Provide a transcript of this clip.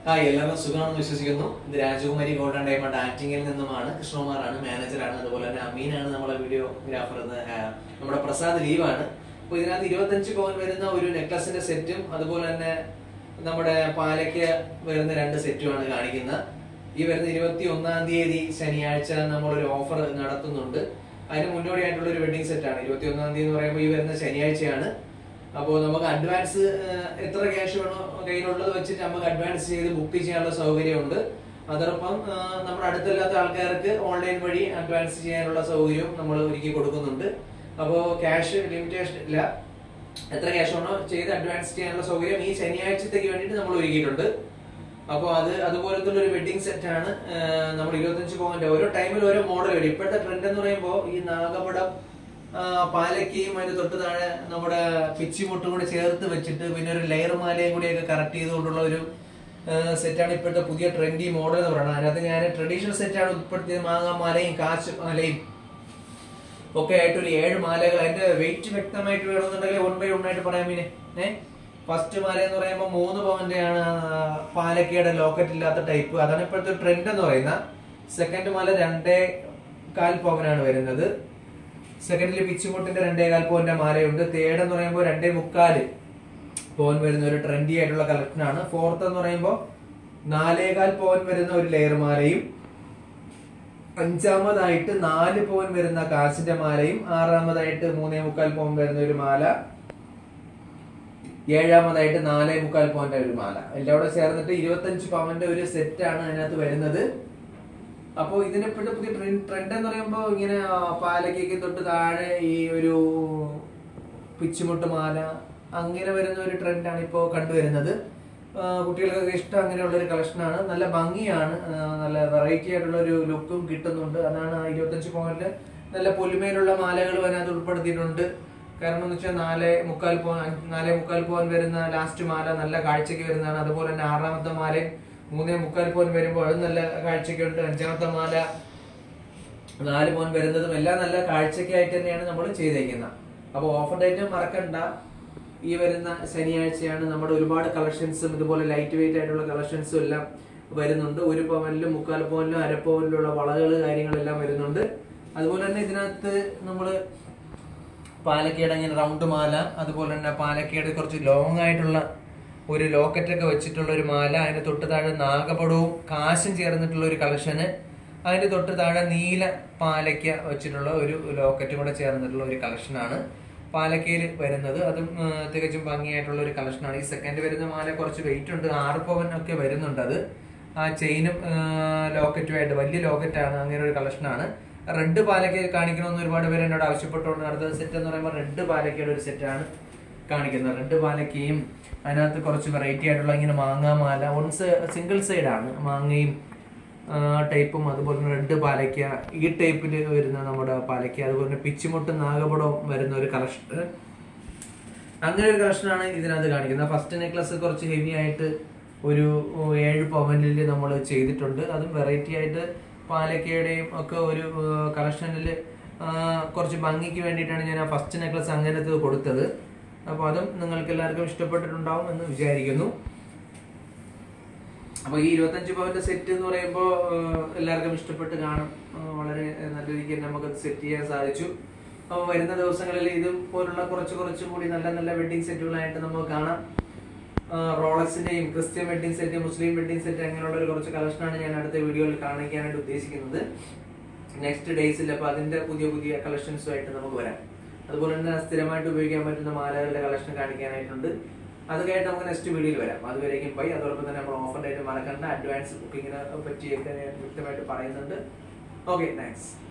hi എല്ലാവർക്കും സുഖമാണെന്ന് വിശ്വസിക്കുന്നു ഇത് രാജകുമാരി ഗോൾഡൻ ഡയമണ്ട് ആക്ടിങ്ങിൽ നിന്നുമാണ് കൃഷ്ണകുമാറാണ് മാനേജറാണ് അതുപോലെ തന്നെ അമീനാണ് നമ്മളെ വീഡിയോഗ്രാഫർ എന്ന് ആ, നമ്മുടെ പ്രസാദ് ലീവാണ് അപ്പൊ ഇതിനകത്ത് ഇരുപത്തഞ്ച് പവൻ വരുന്ന ഒരു നെക്ലസിന്റെ സെറ്റും അതുപോലെ തന്നെ നമ്മുടെ പാലയ്ക്ക് വരുന്ന രണ്ട് സെറ്റുമാണ് കാണിക്കുന്നത് ഈ വരുന്ന ഇരുപത്തി ഒന്നാം തീയതി ശനിയാഴ്ച നമ്മളൊരു ഓഫർ നടത്തുന്നുണ്ട് അതിന് മുന്നോടിയായിട്ടുള്ള ഒരു വെഡിങ് സെറ്റാണ് ഇരുപത്തി ഒന്നാം തീയതി എന്ന് പറയുമ്പോൾ ഈ വരുന്ന ശനിയാഴ്ചയാണ് അപ്പോൾ നമുക്ക് അഡ്വാൻസ് എത്ര ക്യാഷ് വേണോ കയ്യിലുള്ളത് വെച്ചിട്ട് നമുക്ക് അഡ്വാൻസ് ചെയ്ത് ബുക്ക് ചെയ്യാനുള്ള സൗകര്യമുണ്ട് അതോടൊപ്പം ആ, നമ്മുടെ അടുത്തല്ലാത്ത ആൾക്കാർക്ക് ഓൺലൈൻ വഴി അഡ്വാൻസ് ചെയ്യാനുള്ള സൗകര്യവും നമ്മൾ ഒരുക്കി കൊടുക്കുന്നുണ്ട് അപ്പോൾ ക്യാഷ് ലിമിറ്റേഷൻ ഇല്ല എത്ര ക്യാഷ് വേണോ ചെയ്ത് അഡ്വാൻസ് ചെയ്യാനുള്ള സൗകര്യം ഈ ശനിയാഴ്ചത്തേക്ക് വേണ്ടിയിട്ട് നമ്മൾ ഒരുക്കിയിട്ടുണ്ട് അപ്പോൾ അത് അതുപോലത്തെ ഒരു വെഡിങ് സെറ്റ് ആണ് നമ്മൾ ഇരുപത്തഞ്ച് പോയിന്റ് ഓരോ ടൈമിൽ ഓരോ മോഡൽ വരും ഇപ്പോഴത്തെ ട്രെൻഡ് എന്ന് പറയുമ്പോൾ ഈ നാഗപടം ആ, പാലക്കയും അതിന് തൊട്ട് താഴെ നമ്മുടെ പിച്ചിമുട്ടും കൂടി ചേർത്ത് വെച്ചിട്ട് പിന്നെ ഒരു ലെയർ മാലയും കൂടിയൊക്കെ കറക്റ്റ് ചെയ്തുകൊണ്ടുള്ള ഒരു സെറ്റാണ് ഇപ്പോഴത്തെ പുതിയ ട്രെൻഡി മോഡൽ എന്ന് പറയുന്നത് അതിനകത്ത് ഞാൻ ട്രഡീഷണൽ സെറ്റാണ് ഉൾപ്പെടുത്തിയത് മാങ്ങാ മാലയും കാശ് മാലയും ഒക്കെ ആയിട്ട് ഒരു ഏഴ് മാലകൾ അതിന്റെ വെയിറ്റ് വ്യക്തമായിട്ട് വേണമെന്നുണ്ടെങ്കിൽ വൺ ബൈ വൺ ആയിട്ട് പറയാൻ പിന്നെ ഏഹ് ഫസ്റ്റ് മാല എന്ന് പറയുമ്പോൾ മൂന്ന് പവന്റെ ആണ് പാലക്കയുടെ ലോക്കറ്റ് ഇല്ലാത്ത ടൈപ്പ് അതാണ് ഇപ്പോഴത്തെ ട്രെൻഡ് എന്ന് പറയുന്നത് സെക്കൻഡ് മാല രണ്ടേ കാൽ പവനാണ് വരുന്നത് സെക്കൻഡിൽ പിച്ചുമുട്ടിന്റെ രണ്ടേ കാൽ പവന്റെ മാലയുണ്ട് തേർഡ് എന്ന് പറയുമ്പോൾ രണ്ടേ മുക്കാല് പവൻ വരുന്ന ഒരു ട്രെൻഡി ആയിട്ടുള്ള കളക്ഷൻ ആണ് ഫോർത്ത് എന്ന് പറയുമ്പോൾ നാലേകാൽ പവൻ വരുന്ന ഒരു ലെയർ മാലയും അഞ്ചാമതായിട്ട് നാല് പവൻ വരുന്ന കാശിന്റെ മാലയും ആറാമതായിട്ട് മൂന്നേ മുക്കാൽ പവൻ വരുന്ന ഒരു മാല ഏഴാമതായിട്ട് നാലേ മുക്കാൽ പവന്റെ ഒരു മാല എല്ലാം കൂടെ ചേർന്നിട്ട് ഇരുപത്തഞ്ച് പവന്റെ ഒരു സെറ്റ് ആണ് അതിനകത്ത് വരുന്നത് അപ്പോൾ ഇതിനെപ്പോഴത്തെ പുതിയ ട്രെൻഡ് എന്ന് പറയുമ്പോൾ ഇങ്ങനെ ആ, പാലക്കയ്ക്ക് തൊട്ട് താഴെ ഈ ഒരു പിച്ചുമുട്ട് മാല അങ്ങനെ വരുന്ന ഒരു ട്രെൻഡാണ് ഇപ്പോൾ കണ്ടുവരുന്നത് ആ, കുട്ടികൾക്കൊക്കെ ഇഷ്ടം അങ്ങനെയുള്ള ഒരു കളക്ഷനാണ് നല്ല ഭംഗിയാണ് ആ, നല്ല വെറൈറ്റി ആയിട്ടുള്ള ഒരു ലുക്കും കിട്ടുന്നുണ്ട് അതാണ് ആ ഇരുപത്തഞ്ച് പോയിന്റ് നല്ല പൊലിമയിലുള്ള മാലകളും അതിനകത്ത് ഉൾപ്പെടുത്തിയിട്ടുണ്ട് കാരണം എന്ന് വെച്ചാൽ നാല് മുക്കാൽ പോയിൻ നാല് മുക്കാൽ പോയിന്റ് വരുന്ന ലാസ്റ്റ് മാല നല്ല കാഴ്ചക്ക് വരുന്നതാണ് അതുപോലെ തന്നെ ആറാമത്തെ മാലയും മൂന്നേ മുക്കാൽ പോയിന്റ് വരുമ്പോൾ അത് നല്ല കാഴ്ചക്കുണ്ട് അഞ്ചാമത്തെ മാല നാല് പോയിന്റ് വരുന്നതും എല്ലാം നല്ല കാഴ്ചക്കായിട്ട് തന്നെയാണ് നമ്മൾ ചെയ്തേക്കുന്നത് അപ്പോൾ ഓഫർ ഡേറ്റ് മറക്കണ്ട ഈ വരുന്ന ശനിയാഴ്ചയാണ് നമ്മുടെ ഒരുപാട് കളക്ഷൻസും ഇതുപോലെ ലൈറ്റ് വെയിറ്റ് ആയിട്ടുള്ള കളക്ഷൻസും എല്ലാം വരുന്നുണ്ട് ഒരു പവനിലും മുക്കാൽ പവനിലും അര പവനിലുള്ള വളകൾ കാര്യങ്ങളെല്ലാം വരുന്നുണ്ട് അതുപോലെ തന്നെ ഇതിനകത്ത് നമ്മൾ പാലക്കയുടെ ഇങ്ങനെ റൗണ്ട് മാല അതുപോലെ തന്നെ പാലക്കയുടെ കുറച്ച് ലോങ് ആയിട്ടുള്ള ഒരു ലോക്കറ്റ് ഒക്കെ വെച്ചിട്ടുള്ള ഒരു മാല അതിന് തൊട്ട് താഴെ നാഗപടവും കാശും ചേർന്നിട്ടുള്ള ഒരു കളക്ഷന് അതിന് തൊട്ട് താഴെ നീല പാലക്ക വെച്ചിട്ടുള്ള ഒരു ലോക്കറ്റും കൂടെ ചേർന്നിട്ടുള്ള ഒരു കളക്ഷനാണ് പാലക്കയിൽ വരുന്നത് അതും ആ, തികച്ചും ഭംഗിയായിട്ടുള്ള ഒരു കളക്ഷനാണ് ഈ സെക്കൻഡ് വരുന്ന മാല കുറച്ച് വെയിറ്റ് ഉണ്ട് ആറ് പവൻ ഒക്കെ വരുന്നുണ്ട് അത് ആ ചെയിനും ലോക്കറ്റുമായിട്ട് വലിയ ലോക്കറ്റാണ് അങ്ങനെ ഒരു കളക്ഷനാണ് റെഡ് പാലക്ക കാണിക്കണമെന്ന് ഒരുപാട് പേര് എന്നോട് ആവശ്യപ്പെട്ടുകൊണ്ട് അടുത്ത സെറ്റ് എന്ന് പറയുമ്പോൾ റെഡ് പാലക്കയുടെ ഒരു സെറ്റാണ് കാണിക്കുന്നത് റെഡ് പാലക്കയും അതിനകത്ത് കുറച്ച് വെറൈറ്റി ആയിട്ടുള്ള ഇങ്ങനെ മാങ്ങാ മാല വൺ സിംഗിൾ സൈഡാണ് മാങ്ങയും ടൈപ്പും അതുപോലെ തന്നെ റെഡ് പാലക്ക ഈ ടൈപ്പിൽ വരുന്ന നമ്മുടെ പാലക്ക അതുപോലെ തന്നെ പിച്ചിമുട്ടും നാഗപടവും വരുന്ന ഒരു കളക്ഷൻ അങ്ങനെ ഒരു കളക്ഷനാണ് ഇതിനകത്ത് കാണിക്കുന്നത് ഫസ്റ്റ് നെക്ലസ് കുറച്ച് ഹെവി ആയിട്ട് ഒരു ഏഴ് പവനിൽ നമ്മൾ ചെയ്തിട്ടുണ്ട് അതും വെറൈറ്റി ആയിട്ട് പാലക്കയുടെയും ഒക്കെ ഒരു കളക്ഷനിൽ കുറച്ച് ഭംഗിക്ക് വേണ്ടിയിട്ടാണ് ഞാൻ ആ ഫസ്റ്റ് നെക്ലസ് അങ്ങനത്തെ കൊടുത്തത് അപ്പോൾ അതും നിങ്ങൾക്ക് എല്ലാവർക്കും ഇഷ്ടപ്പെട്ടിട്ടുണ്ടാവും എന്ന് വിചാരിക്കുന്നു അപ്പോൾ ഈ ഇരുപത്തഞ്ച് പവന്റെ സെറ്റ് എന്ന് പറയുമ്പോൾ എല്ലാവർക്കും ഇഷ്ടപ്പെട്ട് കാണും ആ, വളരെ നല്ല രീതിക്ക് നമുക്ക് സെറ്റ് ചെയ്യാൻ സാധിച്ചു അപ്പോൾ വരുന്ന ദിവസങ്ങളിൽ ഇതും പോലുള്ള കുറച്ച് കുറച്ചും കൂടി നല്ല നല്ല വെഡിങ് സെറ്റുകളായിട്ട് നമുക്ക് കാണാം റോളക്സിന്റെയും Christian wedding set Muslim wedding set അങ്ങനെയുള്ള ഒരു കുറച്ച് കളക്ഷനാണ് ഞാൻ അടുത്ത വീഡിയോയിൽ കാണിക്കാനായിട്ട് ഉദ്ദേശിക്കുന്നത് നെക്സ്റ്റ് ഡേയ്സിൽ അപ്പോൾ അതിന്റെ പുതിയ പുതിയ കളക്ഷൻസുമായിട്ട് നമുക്ക് വരാം അതുപോലെ തന്നെ സ്ഥിരമായിട്ട് ഉപയോഗിക്കാൻ പറ്റുന്ന മാലകളുടെ കളക്ഷൻ കാണിക്കാനായിട്ടുണ്ട് അതൊക്കെ ആയിട്ട് നമുക്ക് നെക്സ്റ്റ് വീഡിയോയിൽ വരാം അതുവരേക്കും ബൈ അതോടൊപ്പം തന്നെ നമ്മൾ ഓഫർ ഡേറ്റ് മറക്കണ്ട അഡ്വാൻസ് ബുക്കിങ്ങിനെ പറ്റിയൊക്കെ ഞാൻ വ്യക്തമായിട്ട് പറയുന്നുണ്ട് ഓക്കെ താങ്ക്സ്